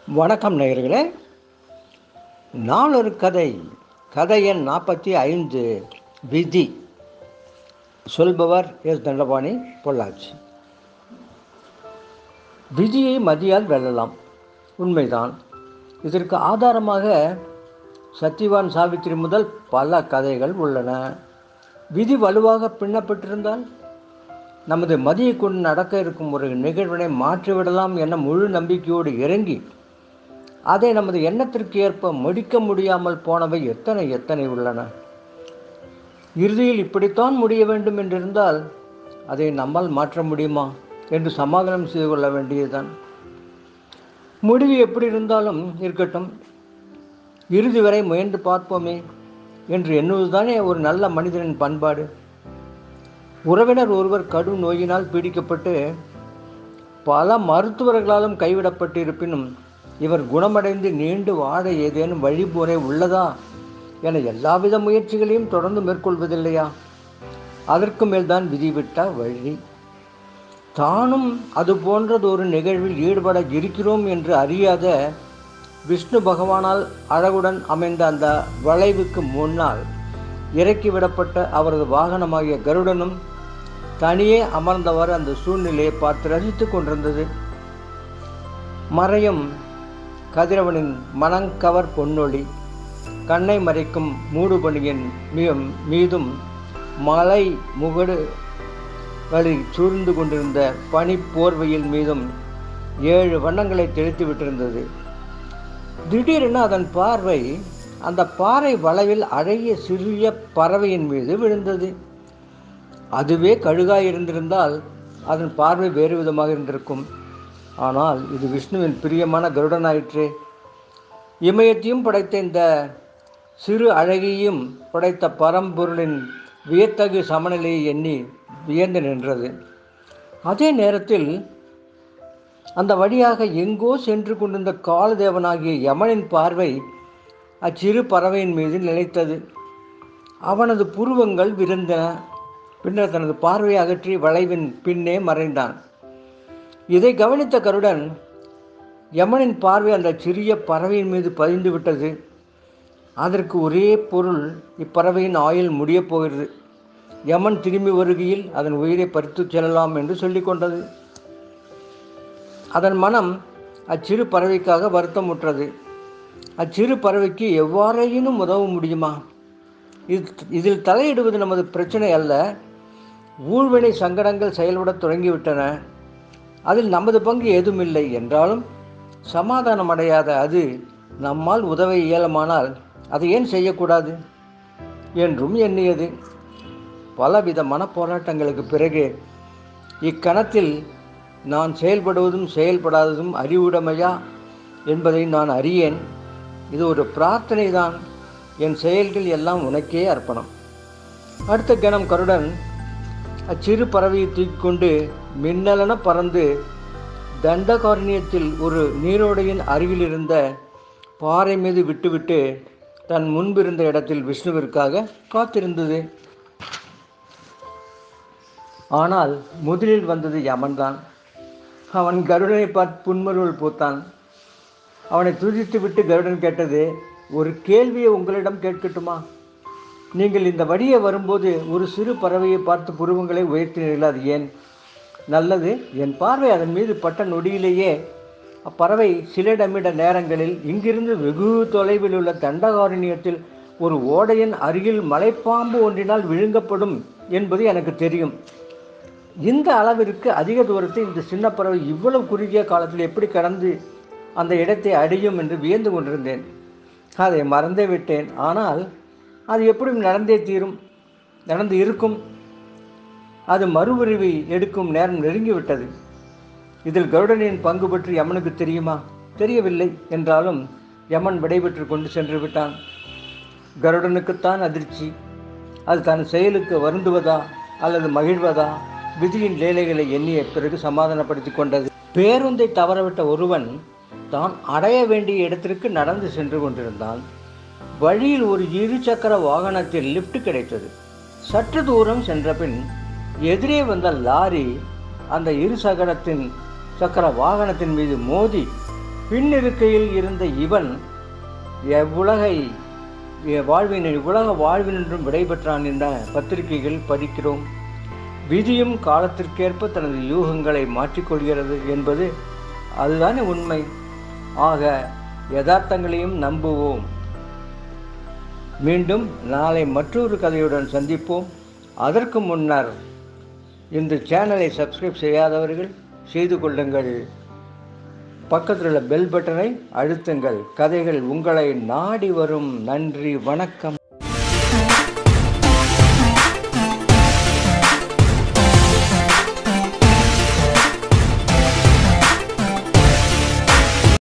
வணக்கம் நேயர்களே நாளொரு கதை கதை எண் நாற்பத்தி ஐந்து விதி சொல்பவர் எஸ் தண்டபாணி பொள்ளாச்சி விதியை மதியால் வெல்லலாம் உண்மைதான் இதற்கு ஆதாரமாக சத்தியவான் சாவித்திரி முதல் பல கதைகள் உள்ளன விதி வலுவாக பின்னப்பட்டிருந்தால் நமது மதியை கொண்டு நடக்க இருக்கும் ஒரு நிகழ்வினை மாற்றிவிடலாம் என முழு நம்பிக்கையோடு இறங்கி அதை நமது எண்ணத்திற்கு ஏற்ப முடிக்க முடியாமல் போனவை எத்தனை எத்தனை உள்ளன இறுதியில் இப்படித்தான் முடிய வேண்டும் என்றிருந்தால் அதை நம்மால் மாற்ற முடியுமா என்று சமாதானம் செய்து கொள்ள வேண்டியதுதான் முடிவு எப்படி இருந்தாலும் இருக்கட்டும் இறுதி வரை முயன்று பார்ப்போமே என்று எண்ணுவதுதானே ஒரு நல்ல மனிதனின் பண்பாடு உறவினர் ஒருவர் கடும் நோயினால் பீடிக்கப்பட்டு பல மருத்துவர்களாலும் கைவிடப்பட்டு இருப்பினும் இவர் குணமடைந்து நீண்டு வாழ ஏதேனும் வழிமுறை உள்ளதா என எல்லாவித முயற்சிகளையும் தொடர்ந்து மேற்கொள்வதில்லையா அதற்கு மேல்தான் விதிவிட்ட வழி தானும் அது போன்றது ஒரு நிகழ்வில் ஈடுபட இருக்கிறோம் என்று அறியாத விஷ்ணு பகவானால் அழகுடன் அமைந்த அந்த வளைவுக்கு முன்னால் இறக்கிவிடப்பட்ட அவரது வாகனமாகிய கருடனும் தனியே அமர்ந்தவர் அந்த சூழ்நிலையை பார்த்து ரசித்துக் கொண்டிருந்தது மறையும் கதிரவனின் மனங்கவர் பொன்னொளி கண்ணை மறைக்கும் மூடுபணியின் மீ- மீதும் மலை முகடு களில் சூழ்ந்து கொண்டிருந்த பனிப்போர்வையில் மீதும் ஏழு வண்ணங்களை தெளித்து விட்டிருந்தது திடீரென அதன் பார்வை அந்த பாறை வளைவில் அழகிய சிறிய பறவையின் மீது விழுந்தது அதுவே கழுகாய் இருந்திருந்தால் அதன் பார்வை வேறு விதமாக இருந்திருக்கும் ஆனால் இது விஷ்ணுவின் பிரியமான கருடனாயிற்றே இமயத்தையும் படைத்த இந்த சிறு அழகியும் படைத்த பரம்பொருளின் வியத்தகு சமநிலையை எண்ணி வியந்து நின்றது அதே நேரத்தில் அந்த வழியாக எங்கோ சென்று கொண்டிருந்த காலதேவனாகிய யமனின் பார்வை அச்சிறு பறவையின் மீது நிலைத்தது அவனது புருவங்கள் விருந்தன பின்னர் தனது பார்வையை அகற்றி வளைவின் பின்னே மறைந்தான் இதை கவனித்த கருடன் யமனின் பார்வை அந்த சிறிய பறவையின் மீது பதிந்து விட்டது அதற்கு ஒரே பொருள் இப்பறவையின் ஆயுள் முடியப் போகிறது யமன் திரும்பி வருகையில் அதன் உயிரை பறித்துச் செல்லலாம் என்று சொல்லிக் கொண்டது அதன் மனம் அச்சிறு பறவைக்காக வருத்தமுற்றது அச்சிறு பறவைக்கு எவ்வாறேனும் உதவ முடியுமா இது இதில் தலையிடுவது நமது பிரச்சனை அல்ல ஊழ்வினை சங்கடங்கள் செயல்படத் தொடங்கிவிட்டன அதில் நமது பங்கு ஏதுமில்லை என்றாலும் சமாதானம் அடையாத அது நம்மால் உதவ இயலுமானால் அதை ஏன் செய்யக்கூடாது என்றும் எண்ணியது பலவித மனப்போராட்டங்களுக்கு பிறகு இக்கணத்தில் நான் செயல்படுவதும் செயல்படாததும் அறிவுடைமையா என்பதை நான் அறியேன் இது ஒரு பிரார்த்தனை தான் என் செயல்கள் எல்லாம் உனக்கே அர்ப்பணம் அடுத்த கணம் கருடன் அச்சிறு பறவையை தூக்கிக் கொண்டு மின்னலென பறந்து தண்டகாரண்யத்தில் ஒரு நீரோடையின் அருகில் இருந்த பாறை மீது விட்டுவிட்டு தன் முன்பிருந்த இடத்தில் விஷ்ணுவிற்காக காத்திருந்தது ஆனால் முதலில் வந்தது யமன்தான் அவன் கருடனை பார்த்து புன்மருள் பூத்தான் அவனை துதித்து விட்டு கருடன் கேட்டது ஒரு கேள்வியை உங்களிடம் கேட்கட்டுமா நீங்கள் இந்த வழியே வரும்போது ஒரு சிறு பறவையை பார்த்து புருவங்களை உயர்த்தினீர்கள் அது ஏன் நல்லது என் பார்வை அதன் மீது பட்ட நொடியிலேயே அப்பறவை சிலடமிட நேரங்களில் இங்கிருந்து வெகு தொலைவில் உள்ள தண்டகாரண்யத்தில் ஒரு ஓடையின் அருகில் மலைப்பாம்பு ஒன்றினால் விழுங்கப்படும் என்பது எனக்கு தெரியும் இந்த அளவிற்கு அதிக தூரத்தை இந்த சின்ன பறவை இவ்வளவு குறுகிய காலத்தில் எப்படி கடந்து அந்த இடத்தை அடையும் என்று வியந்து கொண்டிருந்தேன் அதை மறந்தே விட்டேன் ஆனால் அது எப்படியும் நடந்தே தீரும் நடந்து இருக்கும் அது மறுபிறவி எடுக்கும் நேரம் நெருங்கிவிட்டது இதில் கருடனின் பங்கு பற்றி யமனுக்கு தெரியுமா தெரியவில்லை என்றாலும் யமன் விடைபெற்று கொண்டு சென்று விட்டான் கருடனுக்குத்தான் அதிர்ச்சி அது தன் செயலுக்கு வருந்துவதா அல்லது மகிழ்வதா விதியின் லீலைகளை எண்ணிய பிறகு சமாதானப்படுத்தி கொண்டது பேருந்தை தவறவிட்ட ஒருவன் தான் அடைய வேண்டிய இடத்திற்கு நடந்து சென்று கொண்டிருந்தான் வழியில் ஒரு இருசக்கர வாகனத்தில் லிஃப்ட் கிடைத்தது சற்று தூரம் சென்ற பின் எதிரே வந்த லாரி அந்த இரு சக்கரத்தின் சக்கர வாகனத்தின் மீது மோதி பின்னிருக்கையில் இருந்த இவன் எவ்வுலகை வாழ்வினை உலக வாழ்வினின்றும் விடைபெற்றான் என்ற பத்திரிகைகள் படிக்கிறோம் விதியும் காலத்திற்கேற்ப தனது யூகங்களை மாற்றிக்கொள்கிறது என்பது அதுதானே உண்மை ஆக யதார்த்தங்களையும் நம்புவோம் மீண்டும் நாளை மற்றொரு கதையுடன் சந்திப்போம் அதற்கு முன்னர் இந்த சேனலை சப்ஸ்கிரைப் செய்யாதவர்கள் செய்து கொள்ளுங்கள் பக்கத்தில் உள்ள பெல் பட்டனை அழுத்துங்கள் கதைகள் உங்களை நாடி வரும் நன்றி வணக்கம்